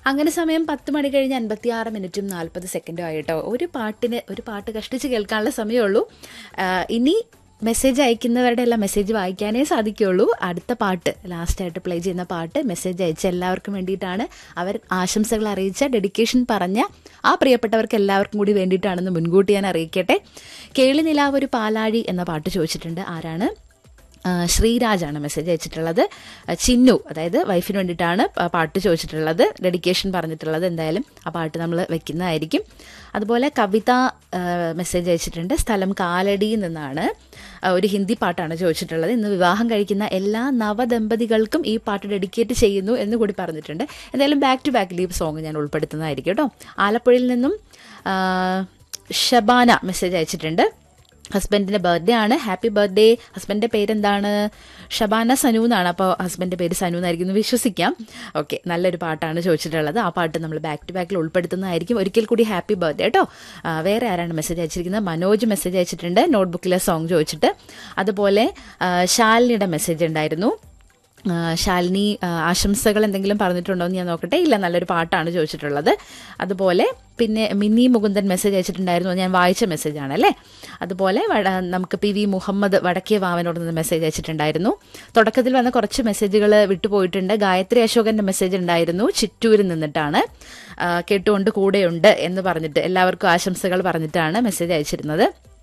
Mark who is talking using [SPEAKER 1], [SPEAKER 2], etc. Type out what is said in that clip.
[SPEAKER 1] അങ്ങനെ സമയം പത്ത് മണി കഴിഞ്ഞ് അൻപത്തി ആറ് മിനിറ്റും നാൽപ്പത് സെക്കൻഡും ആയിട്ടോ ഒരു പാട്ടിന് ഒരു പാട്ട് കഷ്ടിച്ച് കേൾക്കാനുള്ള സമയമുള്ളൂ ആ, ഇനി മെസ്സേജ് അയക്കുന്നവരുടെ എല്ലാം മെസ്സേജ് വായിക്കാനേ സാധിക്കുള്ളൂ അടുത്ത പാട്ട് ലാസ്റ്റായിട്ട് പ്ലേ ചെയ്യുന്ന പാട്ട് മെസ്സേജ് അയച്ച എല്ലാവർക്കും വേണ്ടിയിട്ടാണ് അവർ ആശംസകൾ അറിയിച്ച ഡെഡിക്കേഷൻ പറഞ്ഞ ആ പ്രിയപ്പെട്ടവർക്ക് എല്ലാവർക്കും കൂടി വേണ്ടിയിട്ടാണെന്ന് മുൻകൂട്ടി ഞാൻ അറിയിക്കട്ടെ കേളി നിലാവ് ഒരു പാലാഴി എന്ന പാട്ട് ചോദിച്ചിട്ടുണ്ട് ആരാണ് ആ, ശ്രീരാജാണ് മെസ്സേജ് അയച്ചിട്ടുള്ളത് ആ, ചിന്നു അതായത് വൈഫിന് വേണ്ടിയിട്ടാണ് പ- പാട്ട് ചോദിച്ചിട്ടുള്ളത് ഡെഡിക്കേഷൻ പറഞ്ഞിട്ടുള്ളത് എന്തായാലും ആ പാട്ട് നമ്മൾ വെക്കുന്നതായിരിക്കും അതുപോലെ കവിത ആ, മെസ്സേജ് അയച്ചിട്ടുണ്ട് സ്ഥലം കാലടിയിൽ നിന്നാണ് ആ, ഒരു ഹിന്ദി പാട്ടാണ് ചോദിച്ചിട്ടുള്ളത് ഇന്ന് വിവാഹം കഴിക്കുന്ന എല്ലാ നവദമ്പതികൾക്കും ഈ പാട്ട് ഡെഡിക്കേറ്റ് ചെയ്യുന്നു എന്ന് കൂടി പറഞ്ഞിട്ടുണ്ട് എന്തായാലും back to back leave song ഞാൻ ഉൾപ്പെടുത്തുന്നതായിരിക്കും കേട്ടോ ആലപ്പുഴയിൽ നിന്നും ആ, ഷബാന മെസ്സേജ് അയച്ചിട്ടുണ്ട് ഹസ്ബൻഡിന്റെ ബർത്ത്ഡേ ആണ് ഹാപ്പി ബർത്ത്ഡേ ഹസ്ബൻഡിന്റെ പേരെന്താണ് ഷബാന സനു എന്നാണ് അപ്പോൾ ഹസ്ബൻഡിന്റെ പേര് സനു എന്നായിരിക്കും എന്ന് വിശ്വസിക്കാം ഓക്കെ നല്ലൊരു പാട്ടാണ് ചോദിച്ചിട്ടുള്ളത് ആ പാട്ട് നമ്മൾ ബാക്ക് ടു ബാക്കിൽ ഉൾപ്പെടുത്തുന്നതായിരിക്കും ഒരിക്കൽ കൂടി ഹാപ്പി ബർത്ത്ഡേ കേട്ടോ ആ, വേറെ ആരാണ് മെസ്സേജ് അയച്ചിരിക്കുന്നത് മനോജ് മെസ്സേജ് അയച്ചിട്ടുണ്ട് നോട്ട്ബുക്കിലെ സോങ് ചോദിച്ചിട്ട് അതുപോലെ ആ, ശാലിനിയുടെ മെസ്സേജ് ഉണ്ടായിരുന്നു ആ, ശാലിനി ആ, ആശംസകൾ എന്തെങ്കിലും പറഞ്ഞിട്ടുണ്ടോ എന്ന് ഞാൻ നോക്കട്ടെ ഇല്ല നല്ലൊരു പാട്ടാണ് ചോദിച്ചിട്ടുള്ളത് അതുപോലെ പിന്നെ മിനി മുകുന്ദൻ മെസ്സേജ് അയച്ചിട്ടുണ്ടായിരുന്നു അത് ഞാൻ വായിച്ച മെസ്സേജാണ് അല്ലേ അതുപോലെ വട- നമുക്ക് പി വി മുഹമ്മദ് വടക്കേ വാവനോട് നിന്ന് മെസ്സേജ് അയച്ചിട്ടുണ്ടായിരുന്നു തുടക്കത്തിൽ വന്ന കുറച്ച് മെസ്സേജുകൾ വിട്ടുപോയിട്ടുണ്ട് ഗായത്രി അശോകന്റെ മെസ്സേജ് ഉണ്ടായിരുന്നു ചിറ്റൂരിൽ നിന്നിട്ടാണ് ആ, കേട്ടുകൊണ്ട് കൂടെയുണ്ട് എന്ന് പറഞ്ഞിട്ട് എല്ലാവർക്കും ആശംസകൾ പറഞ്ഞിട്ടാണ് മെസ്സേജ് അയച്ചിരുന്നത്